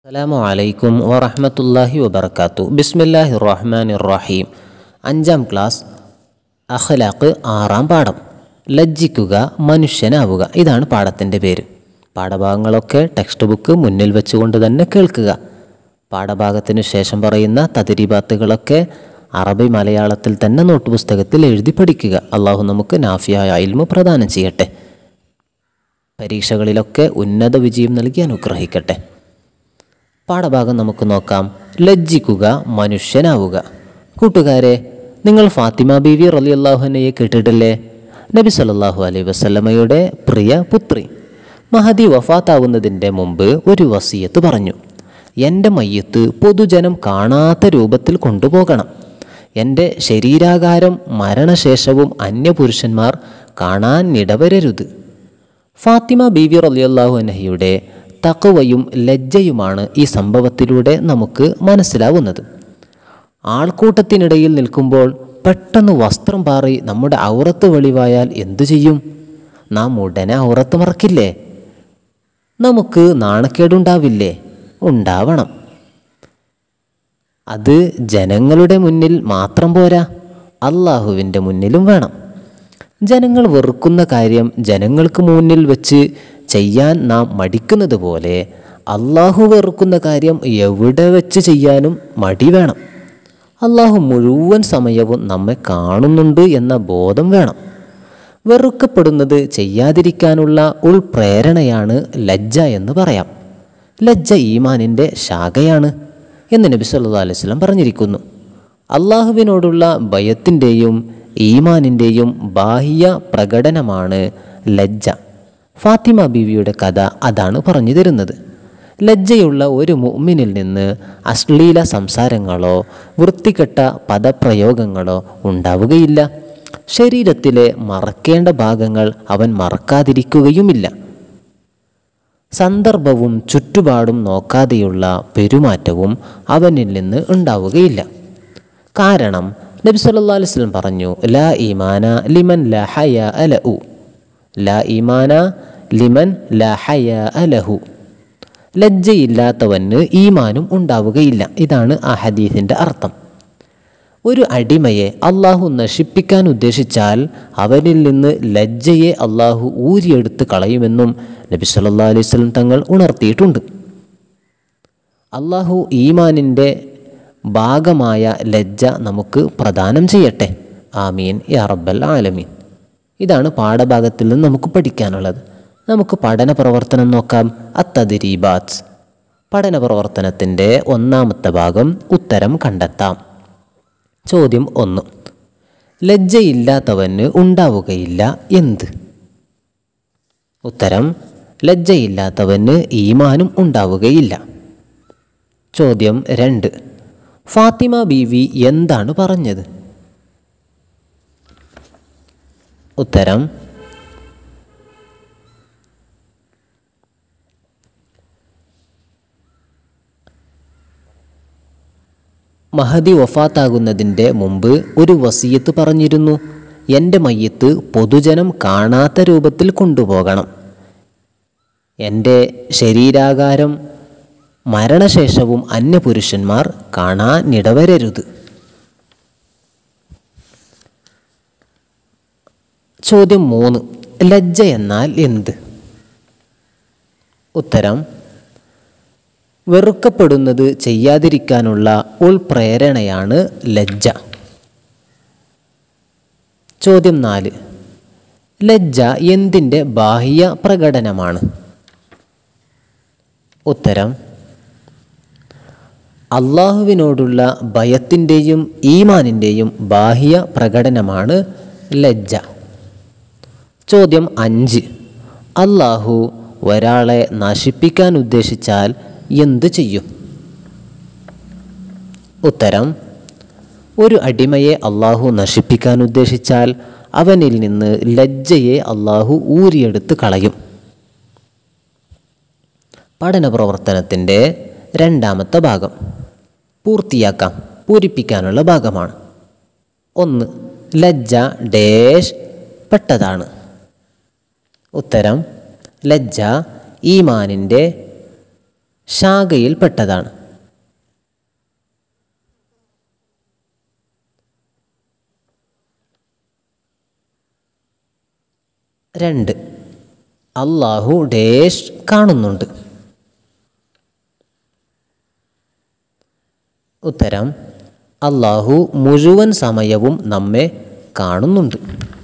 അസ്സലാമു അലൈക്കും വറഹ്മത്തുള്ളാഹി വബർക്കാത്തു ബിസ്മില്ലാഹി റഹ്മാൻ റഹീം അഞ്ചാം ക്ലാസ് അഖലാഖ് ആറാം പാഠം ലജ്ജിക്കുക മനുഷ്യനാവുക ഇതാണ് പാഠത്തിൻ്റെ പേര് പാഠഭാഗങ്ങളൊക്കെ ടെക്സ്റ്റ് ബുക്ക് മുന്നിൽ വെച്ചുകൊണ്ട് തന്നെ കേൾക്കുക പാഠഭാഗത്തിനു ശേഷം പറയുന്ന തതിരിബാത്തുകളൊക്കെ അറബി മലയാളത്തിൽ തന്നെ നോട്ട് പുസ്തകത്തിൽ എഴുതി പഠിക്കുക അള്ളാഹു നമുക്ക് നാഫിയായ ഇൽമു പ്രദാനം ചെയ്യട്ടെ പരീക്ഷകളിലൊക്കെ ഉന്നത വിജയം നൽകി അനുഗ്രഹിക്കട്ടെ പാഠഭാഗം നമുക്ക് നോക്കാം ലജ്ജിക്കുക മനുഷ്യനാവുക കൂട്ടുകാരെ നിങ്ങൾ ഫാത്തിമ ബീവി റലി അള്ളാഹുനയെ കേട്ടിട്ടില്ലേ നബി സല്ലല്ലാഹു അലൈഹി വസല്ലമയുടെ പ്രിയ പുത്രി മഹദി വഫാത്താവുന്നതിൻ്റെ മുമ്പ് ഒരു വസിയത്ത് പറഞ്ഞു എൻ്റെ മയ്യത്ത് പൊതുജനം കാണാത്ത രൂപത്തിൽ കൊണ്ടുപോകണം എൻ്റെ ശരീരാകാരം മരണശേഷവും അന്യപുരുഷന്മാർ കാണാൻ ഇടവരരുത് ഫാത്തിമ ബീവി റളിയല്ലാഹു അൻഹയുടെ തക്കവയും ലജ്ജയുമാണ് ഈ സംഭവത്തിലൂടെ നമുക്ക് മനസ്സിലാവുന്നത് ആൾക്കൂട്ടത്തിനിടയിൽ നിൽക്കുമ്പോൾ പെട്ടെന്ന് വസ്ത്രം പാറി നമ്മുടെ ഔറത്ത് വെളിവായാൽ എന്തു ചെയ്യും നാം ഉടനെ ഔറത്ത് മറക്കില്ലേ നമുക്ക് നാണക്കേടുണ്ടാവില്ലേ ഉണ്ടാവണം അത് ജനങ്ങളുടെ മുന്നിൽ മാത്രം പോരാ അള്ളാഹുവിൻ്റെ മുന്നിലും വേണം ജനങ്ങൾ വെറുക്കുന്ന കാര്യം ജനങ്ങൾക്ക് മുന്നിൽ വെച്ച് ചെയ്യാൻ നാം മടിക്കുന്നത് പോലെ അള്ളാഹു വെറുക്കുന്ന കാര്യം എവിടെ വെച്ച് ചെയ്യാനും മടി വേണം അള്ളാഹു മുഴുവൻ സമയവും നമ്മെ കാണുന്നുണ്ട് എന്ന ബോധം വേണം വെറുക്കപ്പെടുന്നത് ചെയ്യാതിരിക്കാനുള്ള ഉൾപ്രേരണയാണ് ലജ്ജ എന്ന് പറയാം ലജ്ജ ഈമാനിൻ്റെ ശാഖയാണ് എന്ന് നബി സല്ലല്ലാഹു അലൈഹി വസല്ലം പറഞ്ഞിരിക്കുന്നു അള്ളാഹുവിനോടുള്ള ഭയത്തിൻ്റെയും ഈമാനിൻ്റെയും ബാഹ്യ പ്രകടനമാണ് ലജ്ജ ഫാത്തിമ ബീവിയുടെ കഥ അതാണ് പറഞ്ഞു തരുന്നത് ലജ്ജയുള്ള ഒരു മുഅ്മിനിൽ നിന്ന് അശ്ലീല സംസാരങ്ങളോ വൃത്തികെട്ട പദപ്രയോഗങ്ങളോ ഉണ്ടാവുകയില്ല ശരീരത്തിലെ മറക്കേണ്ട ഭാഗങ്ങൾ അവൻ മറക്കാതിരിക്കുകയുമില്ല സന്ദർഭവും ചുറ്റുപാടും നോക്കാതെയുള്ള പെരുമാറ്റവും അവനിൽ നിന്ന് ഉണ്ടാവുകയില്ല കാരണം നബി സല്ലല്ലാഹു അലൈഹി വസല്ലം പറഞ്ഞു ലാ ഈമാന ലിമൻ ലാ ഹയ അലഹു ലാ ഈമാന ലിമൻ ലാ ഹയ അലഹു ലജ്ജയില്ലാത്തവന് ഈമാനും ഉണ്ടാവുകയില്ല ഇതാണ് ആ ഹദീസിൻ്റെ അർത്ഥം ഒരു അടിമയെ അള്ളാഹു നശിപ്പിക്കാൻ ഉദ്ദേശിച്ചാൽ അവനിൽ നിന്ന് ലജ്ജയെ അള്ളാഹു ഊരിയെടുത്ത് കളയുമെന്നും നബി സല്ലല്ലാഹു അലൈഹി വസല്ലം തങ്ങൾ ഉണർത്തിയിട്ടുണ്ട് അള്ളാഹു ഈമാനിൻ്റെ ഭാഗമായ ലജ്ജ നമുക്ക് പ്രദാനം ചെയ്യട്ടെ ആമീൻ യാ റബ്ബൽ ആലമീൻ ഇതാണ് പാഠഭാഗത്തിൽ നിന്ന് നമുക്ക് പഠിക്കാനുള്ളത് നമുക്ക് പഠന പ്രവർത്തനം നോക്കാം അത്തദിരീബാത്ത് പഠന പ്രവർത്തനത്തിൻ്റെ ഒന്നാമത്തെ ഭാഗം ഉത്തരം കണ്ടെത്താം ചോദ്യം ഒന്ന് ലജ്ജയില്ലാത്തവന് ഉണ്ടാവുകയില്ല എന്ത് ഉത്തരം ലജ്ജയില്ലാത്തവന് ഈമാനും ഉണ്ടാവുകയില്ല ചോദ്യം രണ്ട് ഫാത്തിമ ബീവി എന്താണ് പറഞ്ഞത് ഉത്തരം മഹദി വഫാത്താകുന്നതിൻ്റെ മുമ്പ് ഒരു വസീയത്ത് പറഞ്ഞിരുന്നു എൻ്റെ മയ്യത്ത് പൊതുജനം കാണാത്ത രൂപത്തിൽ കൊണ്ടുപോകണം എൻ്റെ ശരീരാകാരം മരണശേഷവും അന്യപുരുഷന്മാർ കാണാനിടവരരുത് ചോദ്യം മൂന്ന് ലജ്ജ എന്നാൽ എന്ത് ഉത്തരം വെറുക്കപ്പെടുന്നത് ചെയ്യാതിരിക്കാനുള്ള ഉൾപ്രേരണയാണ് ലജ്ജ ചോദ്യം നാല് ലജ്ജ എന്തിൻ്റെ ബാഹ്യ പ്രകടനമാണ് ഉത്തരം അള്ളാഹുവിനോടുള്ള ഭയത്തിൻ്റെയും ഈമാനിൻ്റെയും ബാഹ്യ പ്രകടനമാണ് ലജ്ജ ചോദ്യം അഞ്ച് അള്ളാഹു ഒരാളെ നശിപ്പിക്കാൻ ഉദ്ദേശിച്ചാൽ എന്ത് ചെയ്യും ഉത്തരം ഒരു അടിമയെ അള്ളാഹു നശിപ്പിക്കാൻ ഉദ്ദേശിച്ചാൽ അവനിൽ നിന്ന് ലജ്ജയെ അള്ളാഹു ഊരിയെടുത്ത് കളയും പഠന പ്രവർത്തനത്തിൻ്റെ രണ്ടാമത്തെ ഭാഗം പൂർത്തിയാക്കാം പൂരിപ്പിക്കാനുള്ള ഭാഗമാണ് ഒന്ന് ലജ്ജ ഡേഷ് പെട്ടതാണ് ഉത്തരം ലജ്ജ ഈമാനിൻ്റെ ശാഖയിൽപ്പെട്ടതാണ് രണ്ട് അള്ളാഹു ഡേഷ് കാണുന്നുണ്ട് ഉത്തരം അള്ളാഹു മുഴുവൻ സമയവും നമ്മെ കാണുന്നുണ്ട്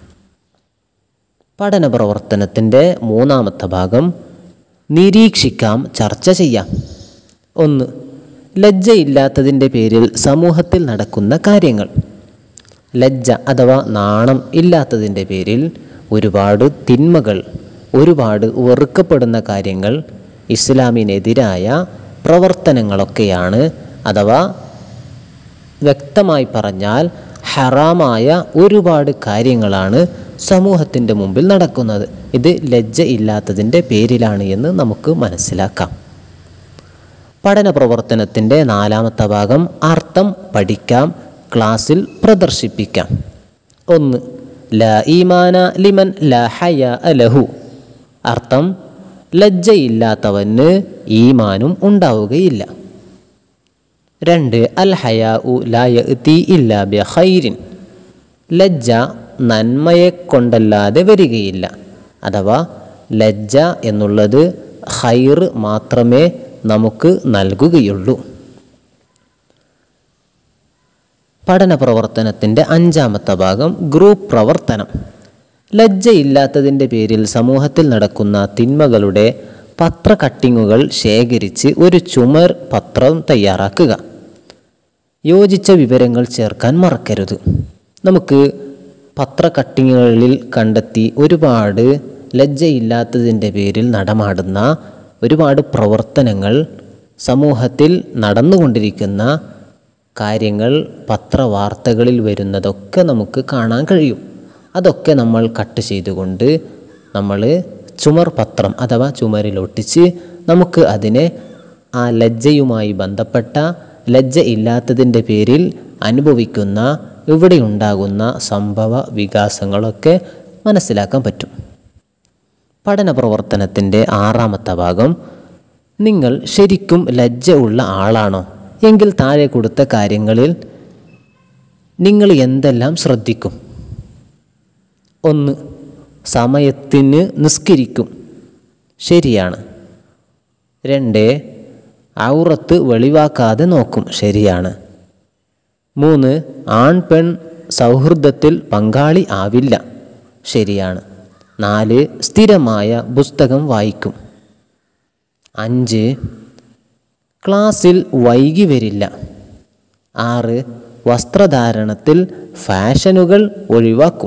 പഠന പ്രവർത്തനത്തിൻ്റെ മൂന്നാമത്തെ ഭാഗം നിരീക്ഷിക്കാം ചർച്ച ചെയ്യാം ഒന്ന് ലജ്ജയില്ലാത്തതിൻ്റെ പേരിൽ സമൂഹത്തിൽ നടക്കുന്ന കാര്യങ്ങൾ ലജ്ജ അഥവാ നാണം ഇല്ലാത്തതിൻ്റെ പേരിൽ ഒരുപാട് തിന്മകൾ ഒരുപാട് വെറുക്കപ്പെടുന്ന കാര്യങ്ങൾ ഇസ്ലാമിനെതിരായ പ്രവർത്തനങ്ങളൊക്കെയാണ് അഥവാ വ്യക്തമായി പറഞ്ഞാൽ ഹറാമായ ഒരുപാട് കാര്യങ്ങളാണ് സമൂഹത്തിൻ്റെ മുമ്പിൽ നടക്കുന്നത് ഇത് ലജ്ജ ഇല്ലാത്തതിൻ്റെ പേരിലാണ് എന്ന് നമുക്ക് മനസ്സിലാക്കാം പഠന പ്രവർത്തനത്തിൻ്റെ നാലാമത്തെ ഭാഗം അർത്ഥം പഠിക്കാം ക്ലാസ്സിൽ പ്രദർശിപ്പിക്കാം ഒന്ന് ല ഈമാന ലിമൻ ല ഹയ അലഹു അർത്ഥം ലജ്ജയില്ലാത്തവന് ഈമാനും ഉണ്ടാവുകയില്ല രണ്ട് അൽ ഹയാ ഉ ലായത്തി ഇല്ല ബി ഖൈരിൻ ലജ്ജ നന്മയെ കൊണ്ടല്ലാതെ വരികയില്ല അഥവാ ലജ്ജ എന്നുള്ളത് ഹൈർ മാത്രമേ നമുക്ക് നൽകുകയുള്ളൂ പഠന പ്രവർത്തനത്തിൻ്റെ അഞ്ചാമത്തെ ഭാഗം ഗ്രൂപ്പ് പ്രവർത്തനം ലജ്ജയില്ലാത്തതിൻ്റെ പേരിൽ സമൂഹത്തിൽ നടക്കുന്ന തിന്മകളുടെ പത്ര കട്ടിങ്ങുകൾ ശേഖരിച്ച് ഒരു ചുമർ പത്രം തയ്യാറാക്കുക യോജിച്ച വിവരങ്ങൾ ചേർക്കാൻ മറക്കരുത് നമുക്ക് പത്ര കട്ടിങ്ങുകളിൽ കണ്ടെത്തി ഒരുപാട് ലജ്ജയില്ലാത്തതിൻ്റെ പേരിൽ നടമാടുന്ന ഒരുപാട് പ്രവർത്തനങ്ങൾ സമൂഹത്തിൽ നടന്നുകൊണ്ടിരിക്കുന്ന കാര്യങ്ങൾ പത്രവാർത്തകളിൽ വരുന്നതൊക്കെ നമുക്ക് കാണാൻ കഴിയും അതൊക്കെ നമ്മൾ കട്ട് ചെയ്തുകൊണ്ട് നമ്മൾ ചുമർ പത്രം അഥവാ ചുമരിലൊട്ടിച്ച് നമുക്ക് അതിനെ ആ ലജ്ജയുമായി ബന്ധപ്പെട്ട ലജ്ജ ഇല്ലാത്തതിൻ്റെ പേരിൽ അനുഭവിക്കുന്ന ഇവിടെ ഉണ്ടാകുന്ന സംഭവ വികാസങ്ങളൊക്കെ മനസ്സിലാക്കാൻ പറ്റും പഠന പ്രവർത്തനത്തിൻ്റെ ആറാമത്തെ ഭാഗം നിങ്ങൾ ശരിക്കും ലജ്ജ ഉള്ള ആളാണോ എങ്കിൽ താഴെ കൊടുത്ത കാര്യങ്ങളിൽ നിങ്ങൾ എന്തെല്ലാം ശ്രദ്ധിക്കും ഒന്ന് സമയത്തിന് നിസ്കരിക്കും ശരിയാണ് രണ്ട് ഔറത്ത് വെളിവാക്കാതെ നോക്കും ശരിയാണ് മൂന്ന് ആൺ പെൺ സൗഹൃദത്തിൽ പങ്കാളി ആവില്ല ശരിയാണ് നാല് സ്ഥിരമായ പുസ്തകം വായിക്കും അഞ്ച് ക്ലാസ്സിൽ വൈകി വരില്ല ആറ് വസ്ത്രധാരണത്തിൽ ഫാഷനുകൾ ഒഴിവാക്കും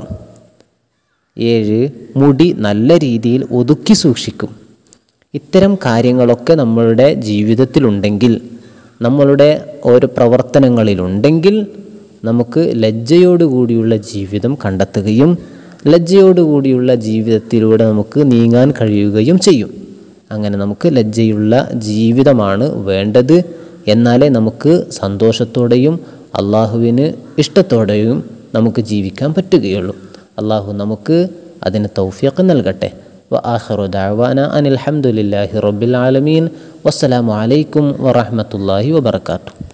ഏഴ് മുടി നല്ല രീതിയിൽ ഒതുക്കി സൂക്ഷിക്കും ഇത്തരം കാര്യങ്ങളൊക്കെ നമ്മളുടെ ജീവിതത്തിലുണ്ടെങ്കിൽ നമ്മളുടെ ഓരോ പ്രവർത്തനങ്ങളിലുണ്ടെങ്കിൽ നമുക്ക് ലജ്ജയോടുകൂടിയുള്ള ജീവിതം കണ്ടെത്തുകയും ലജ്ജയോടുകൂടിയുള്ള ജീവിതത്തിലൂടെ നമുക്ക് നീങ്ങാൻ കഴിയുകയും ചെയ്യും അങ്ങനെ നമുക്ക് ലജ്ജയുള്ള ജീവിതമാണ് വേണ്ടത് എന്നാലേ നമുക്ക് സന്തോഷത്തോടെയും അള്ളാഹുവിന് ഇഷ്ടത്തോടെയും നമുക്ക് ജീവിക്കാൻ പറ്റുകയുള്ളൂ അള്ളാഹു നമുക്ക് അതിന് തൗഫീഖ് നൽകട്ടെ വ ആഖിറു ദഅവാന അനിൽ ഹംദുലില്ലാഹി റബ്ബിൽ ആലമീൻ വസ്സലാമു അലൈക്കും വറഹ്മത്തുള്ളാഹി വബർക്കാത്തു